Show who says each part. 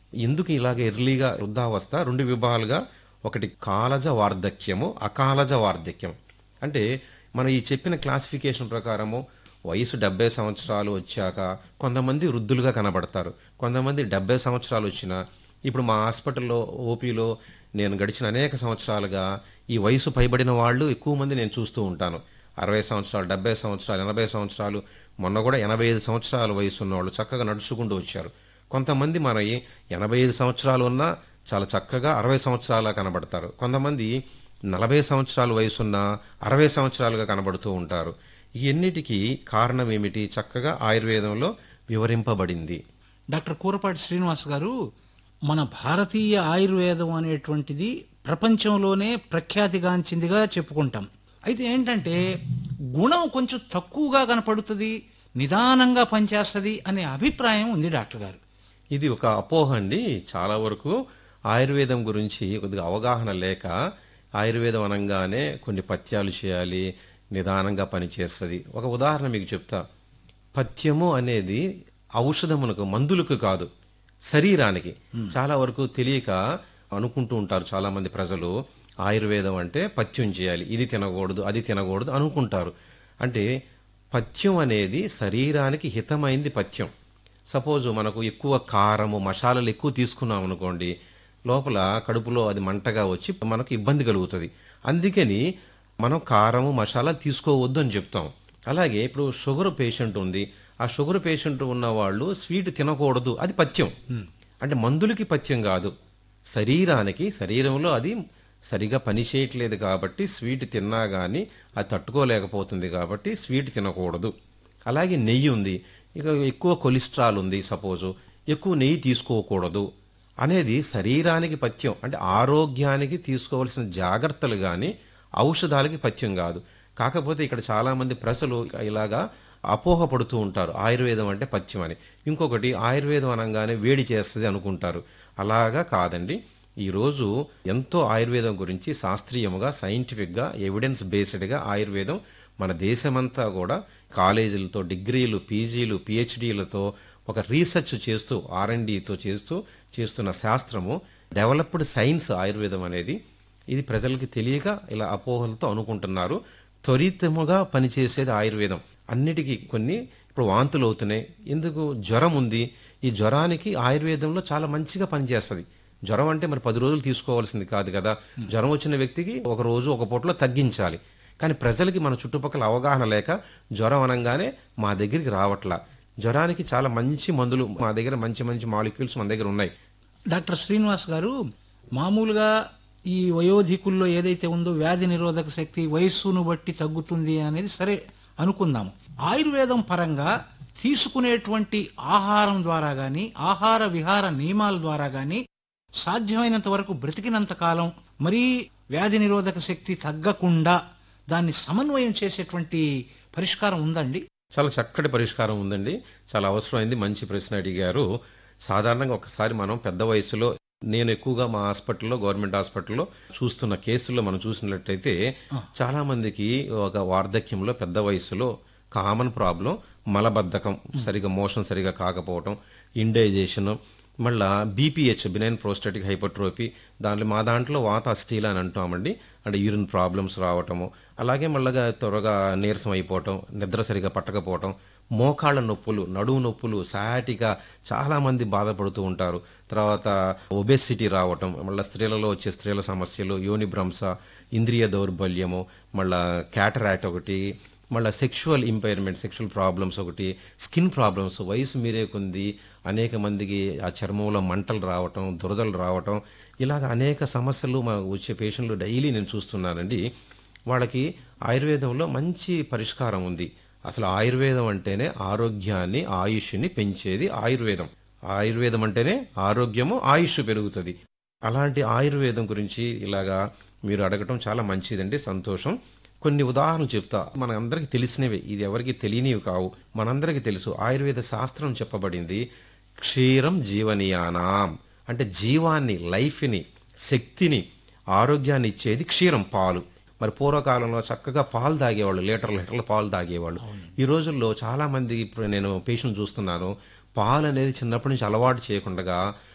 Speaker 1: ఎందుకు ఇలాగ ఎర్లీగా వృద్ధావస్థ రెండు విభాగాలుగా ఒకటి కాలజ వార్ధక్యము అకాలజ వార్ధక్యం అంటే మనం ఈ చెప్పిన క్లాసిఫికేషన్ ప్రకారము వయసు డెబ్బై సంవత్సరాలు వచ్చాక కొంతమంది వృద్ధులుగా కనబడతారు కొంతమంది డెబ్బై సంవత్సరాలు వచ్చినా ఇప్పుడు మా హాస్పిటల్లో ఓపీలో నేను గడిచిన అనేక సంవత్సరాలుగా ఈ వయసు పైబడిన వాళ్ళు ఎక్కువ మంది నేను చూస్తూ ఉంటాను అరవై సంవత్సరాలు డెబ్బై సంవత్సరాలు ఎనభై సంవత్సరాలు మొన్న కూడా ఎనభై ఐదు సంవత్సరాల వయసు ఉన్న వాళ్ళు చక్కగా నడుచుకుంటూ వచ్చారు కొంతమంది మన ఎనభై ఐదు సంవత్సరాలు ఉన్నా చాలా చక్కగా అరవై సంవత్సరాల కనబడతారు కొంతమంది నలభై సంవత్సరాల వయసున్న అరవై సంవత్సరాలుగా కనబడుతూ ఉంటారు ఇవన్నిటికీ కారణం ఏమిటి చక్కగా ఆయుర్వేదంలో వివరింపబడింది
Speaker 2: డాక్టర్ కూరపాటి శ్రీనివాస్ గారు మన భారతీయ ఆయుర్వేదం అనేటువంటిది ప్రపంచంలోనే ప్రఖ్యాతిగాంచిందిగా చెప్పుకుంటాం అయితే ఏంటంటే గుణం కొంచెం తక్కువగా కనపడుతుంది నిదానంగా పనిచేస్తుంది అనే అభిప్రాయం ఉంది డాక్టర్ గారు
Speaker 1: ఇది ఒక అపోహ అండి చాలా వరకు ఆయుర్వేదం గురించి కొద్దిగా అవగాహన లేక ఆయుర్వేదం అనగానే కొన్ని పథ్యాలు చేయాలి నిదానంగా పనిచేస్తుంది ఒక ఉదాహరణ మీకు చెప్తా పథ్యము అనేది ఔషధమునకు మందులకు కాదు శరీరానికి చాలా వరకు తెలియక అనుకుంటూ ఉంటారు చాలా మంది ప్రజలు ఆయుర్వేదం అంటే పథ్యం చేయాలి ఇది తినకూడదు అది తినకూడదు అనుకుంటారు అంటే పథ్యం అనేది శరీరానికి హితమైంది పథ్యం సపోజ్ మనకు ఎక్కువ కారము మసాలాలు ఎక్కువ తీసుకున్నాం అనుకోండి లోపల కడుపులో అది మంటగా వచ్చి మనకు ఇబ్బంది కలుగుతుంది అందుకని మనం కారము మసాలా తీసుకోవద్దు అని చెప్తాం అలాగే ఇప్పుడు షుగర్ పేషెంట్ ఉంది ఆ షుగర్ పేషెంట్ ఉన్న వాళ్ళు స్వీట్ తినకూడదు అది పథ్యం అంటే మందులకి పథ్యం కాదు శరీరానికి శరీరంలో అది సరిగా పని చేయట్లేదు కాబట్టి స్వీట్ తిన్నా కానీ అది తట్టుకోలేకపోతుంది కాబట్టి స్వీట్ తినకూడదు అలాగే నెయ్యి ఉంది ఇక ఎక్కువ కొలెస్ట్రాల్ ఉంది సపోజు ఎక్కువ నెయ్యి తీసుకోకూడదు అనేది శరీరానికి పథ్యం అంటే ఆరోగ్యానికి తీసుకోవాల్సిన జాగ్రత్తలు కానీ ఔషధాలకి పథ్యం కాదు కాకపోతే ఇక్కడ చాలామంది ప్రజలు ఇలాగా అపోహపడుతూ ఉంటారు ఆయుర్వేదం అంటే పథ్యం అని ఇంకొకటి ఆయుర్వేదం అనగానే వేడి చేస్తుంది అనుకుంటారు అలాగా కాదండి ఈరోజు ఎంతో ఆయుర్వేదం గురించి శాస్త్రీయముగా సైంటిఫిక్గా ఎవిడెన్స్ బేస్డ్గా ఆయుర్వేదం మన దేశమంతా కూడా కాలేజీలతో డిగ్రీలు పీజీలు పిహెచ్డీలతో ఒక రీసెర్చ్ చేస్తూ ఆర్ఎండితో చేస్తూ చేస్తున్న శాస్త్రము డెవలప్డ్ సైన్స్ ఆయుర్వేదం అనేది ఇది ప్రజలకి తెలియక ఇలా అపోహలతో అనుకుంటున్నారు త్వరితముగా పనిచేసేది ఆయుర్వేదం అన్నిటికీ కొన్ని ఇప్పుడు వాంతులు అవుతున్నాయి ఎందుకు జ్వరం ఉంది ఈ జ్వరానికి ఆయుర్వేదంలో చాలా మంచిగా పనిచేస్తుంది జ్వరం అంటే మరి పది రోజులు తీసుకోవాల్సింది కాదు కదా జ్వరం వచ్చిన వ్యక్తికి ఒక రోజు ఒక పూటలో తగ్గించాలి కానీ ప్రజలకి మన చుట్టుపక్కల అవగాహన లేక జ్వరం అనగానే మా దగ్గరికి రావట్లా జ్వరానికి చాలా మంచి మందులు మా దగ్గర మంచి మంచి మాలిక్యూల్స్ మన దగ్గర ఉన్నాయి
Speaker 2: డాక్టర్ శ్రీనివాస్ గారు మామూలుగా ఈ వయోధికుల్లో ఏదైతే ఉందో వ్యాధి నిరోధక శక్తి వయస్సును బట్టి తగ్గుతుంది అనేది సరే అనుకుందాము ఆయుర్వేదం పరంగా తీసుకునేటువంటి ఆహారం ద్వారా గాని ఆహార విహార నియమాల ద్వారా గాని సాధ్యమైనంత వరకు బ్రతికినంత కాలం మరీ వ్యాధి నిరోధక శక్తి తగ్గకుండా దాన్ని సమన్వయం చేసేటువంటి పరిష్కారం ఉందండి
Speaker 1: చాలా చక్కటి పరిష్కారం ఉందండి చాలా అవసరమైంది మంచి ప్రశ్న అడిగారు సాధారణంగా ఒకసారి మనం పెద్ద వయసులో నేను ఎక్కువగా మా హాస్పిటల్లో గవర్నమెంట్ హాస్పిటల్లో చూస్తున్న కేసుల్లో మనం చూసినట్లయితే చాలా మందికి ఒక వార్ధక్యంలో పెద్ద వయసులో కామన్ ప్రాబ్లం మలబద్ధకం సరిగా మోషన్ సరిగా కాకపోవటం ఇండైజేషన్ మళ్ళా బీపీహెచ్ బినైన్ ప్రోస్టాటిక్ హైపర్ట్రోపీ దాంట్లో మా దాంట్లో వాత అస్థీల అని అంటామండి అంటే యూరిన్ ప్రాబ్లమ్స్ రావటము అలాగే మళ్ళగా త్వరగా నీరసం అయిపోవటం నిద్ర సరిగా పట్టకపోవటం మోకాళ్ళ నొప్పులు నడువు నొప్పులు సాటిగా చాలా మంది బాధపడుతూ ఉంటారు తర్వాత ఒబెసిటీ రావటం మళ్ళీ స్త్రీలలో వచ్చే స్త్రీల సమస్యలు యోని భ్రంశ ఇంద్రియ దౌర్బల్యము మళ్ళా క్యాటరాక్ట్ ఒకటి మళ్ళీ సెక్షువల్ ఇంపైర్మెంట్ సెక్షువల్ ప్రాబ్లమ్స్ ఒకటి స్కిన్ ప్రాబ్లమ్స్ వయసు మీరే కొంది అనేక మందికి ఆ చర్మంలో మంటలు రావటం దురదలు రావటం ఇలాగ అనేక సమస్యలు మా వచ్చే పేషెంట్లు డైలీ నేను చూస్తున్నానండి వాళ్ళకి ఆయుర్వేదంలో మంచి పరిష్కారం ఉంది అసలు ఆయుర్వేదం అంటేనే ఆరోగ్యాన్ని ఆయుష్ని పెంచేది ఆయుర్వేదం ఆయుర్వేదం అంటేనే ఆరోగ్యము ఆయుష్ పెరుగుతుంది అలాంటి ఆయుర్వేదం గురించి ఇలాగా మీరు అడగటం చాలా మంచిదండి సంతోషం కొన్ని ఉదాహరణలు చెప్తా మనందరికీ తెలిసినవి ఇది ఎవరికి తెలియనివి కావు మనందరికీ తెలుసు ఆయుర్వేద శాస్త్రం చెప్పబడింది క్షీరం జీవనీయానాం అంటే జీవాన్ని లైఫ్ని శక్తిని ఆరోగ్యాన్ని ఇచ్చేది క్షీరం పాలు మరి పూర్వకాలంలో చక్కగా పాలు తాగేవాళ్ళు లీటర్ లీటర్ల పాలు తాగేవాళ్ళు ఈ రోజుల్లో చాలా మంది ఇప్పుడు నేను పేషెంట్ చూస్తున్నాను పాలు అనేది చిన్నప్పటి నుంచి అలవాటు చేయకుండా